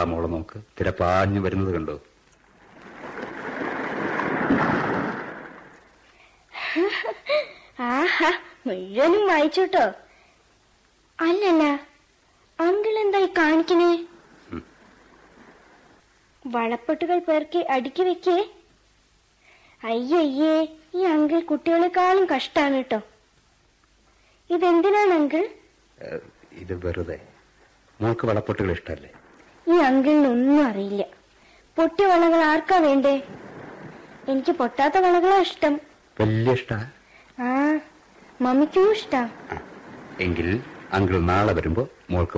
മോളെ നോക്ക് തിരപ്പാഞ്ഞു വരുന്നത് കണ്ടോ ആഹാ മുഴുവനും വായിച്ചോട്ടോ അല്ലല്ല അങ്കിൾ എന്തായി കാണിക്കണേ ഉം. വളപ്പൊട്ടുകൾ പേർക്ക് അടുക്കി വെക്കേ അയ്യയ്യേ ഈ അങ്കിൾ കുട്ടികളെക്കാളും കഷ്ടാണ് കേട്ടോ ഇതെന്തിനാണ് അങ്കിൾ ഏ, ഇത് വെറുതെ മോൾക്ക് വളപ്പൊട്ടുകൾ ഇഷ്ടല്ലേ ഈ അങ്കിളിന് ഒന്നും അറിയില്ല പൊട്ടിയ വളകൾ ആർക്കാ വേണ്ടേ എനിക്ക് പൊട്ടാത്ത വളകളാ ഇഷ്ടം വലിയ ഇഷ്ടാ ആ മമ്മിക്കും ഇഷ്ടാ എങ്കിൽ അങ്കിൾ നാളെ വരുമ്പോ മോൾക്ക്